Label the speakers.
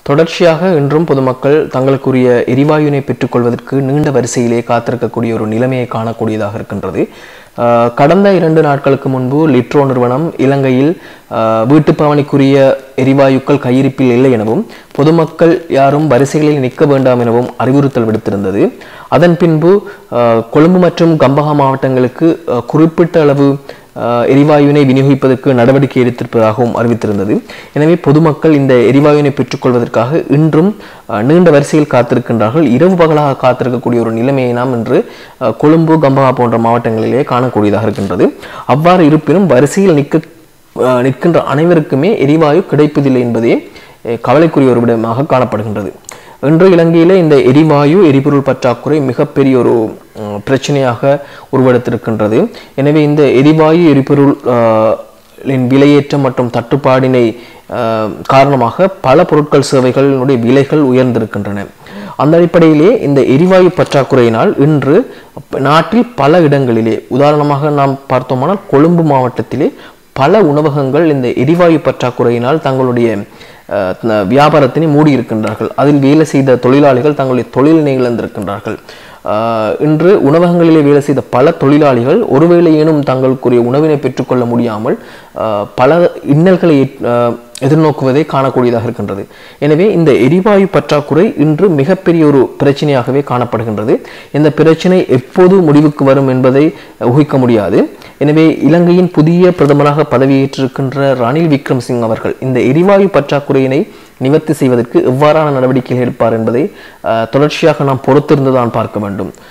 Speaker 1: தொடர்ச்சியாக இன்றும் பொதுமக்கள் தங்களுக்குரிய எரிவாயுவினை பெற்றுக்கொள்வதற்கு நீண்ட வரிசையிலே காத்திருக்கக்கூடிய ஒரு நிலைமையை காணக்கூடியதாக இருக்கின்றது ஆஹ் கடந்த இரண்டு நாட்களுக்கு முன்பு லிட்ரோ நிறுவனம் இலங்கையில் ஆஹ் வீட்டுப் பவனிக்குரிய எரிவாயுக்கள் கையிருப்பில் இல்லை எனவும் பொதுமக்கள் யாரும் வரிசைகளில் நிற்க வேண்டாம் எனவும் அறிவுறுத்தல் விடுத்திருந்தது அதன் பின்பு ஆஹ் கொழும்பு மற்றும் கம்பஹா மாவட்டங்களுக்கு ஆஹ் குறிப்பிட்ட அளவு ஆஹ் எரிவாயுவினை விநியோகிப்பதற்கு நடவடிக்கை எடுத்திருப்பதாகவும் அறிவித்திருந்தது எனவே பொதுமக்கள் இந்த எரிவாயுவினை பெற்றுக்கொள்வதற்காக இன்றும் ஆஹ் நீண்ட வரிசையில் காத்திருக்கின்றார்கள் இரவு பகலாக காத்திருக்கக்கூடிய ஒரு நிலைமையை நாம் இன்று ஆஹ் கொழும்பு கம்பஹா போன்ற மாவட்டங்களிலே காணக்கூடியதாக இருக்கின்றது அவ்வாறு இருப்பினும் வரிசையில் நிற்க ஆஹ் நிற்கின்ற அனைவருக்குமே எரிவாயு கிடைப்பதில்லை என்பதே அஹ் கவலைக்குரிய ஒரு விடயமாக காணப்படுகின்றது இன்று இலங்கையிலே இந்த எரிவாயு எரிபொருள் பற்றாக்குறை மிகப்பெரிய ஒரு உம், பிரச்சனையாக உருவெடுத்திருக்கின்றது எனவே இந்த எரிவாயு எரிபொருள் ஆஹ், லின் விலையேற்றம் மற்றும் தட்டுப்பாடினை ஆஹ், காரணமாக பல பொருட்கள் சேவைகளினுடைய விலைகள் உயர்ந்திருக்கின்றன அந்த அடிப்படையிலே இந்த எரிவாயு பற்றாக்குறையினால் இன்று நாட்டில் பல இடங்களிலே உதாரணமாக நாம் பார்த்தோமானால் கொழும்பு மாவட்டத்திலே பல உணவகங்கள் இந்த எரிவாயு பற்றாக்குறையினால் தங்களுடைய அஹ், த- வியாபாரத்தினை மூடியிருக்கின்றார்கள் அதில் வேலை செய்த தொழிலாளிகள் தங்களுடைய தொழிலினை இழந்திருக்கின்றார்கள் ஆஹ், இன்று உணவகங்களிலே வேலை செய்த பல தொழிலாளிகள் ஒருவேளையேனும் தங்களுக்குரிய உணவினை பெற்றுக்கொள்ள முடியாமல் ஆஹ், பல இன்னல்களை ஆஹ், எதிர்நோக்குவதை காணக்கூடியதாக இருக்கின்றது எனவே இந்த எரிவாயு பற்றாக்குறை இன்று மிகப்பெரிய ஒரு பிரச்சனையாகவே காணப்படுகின்றது இந்த பிரச்சனை எப்போது முடிவுக்கு வரும் என்பதை ஊகிக்க முடியாது எனவே இலங்கையின் புதிய பிரதமராக பதவியேற்றிருக்கின்ற ரணில் விக்ரம்சிங் அவர்கள் இந்த எரிவாயு பற்றாக்குறையினை நிவர்த்தி செய்வதற்கு எவ்வாறான நடவடிக்கைகள் எடுப்பார் என்பதை அஹ், தொடர்ச்சியாக நாம் பொறுத்திருந்து தான் பார்க்க வேண்டும்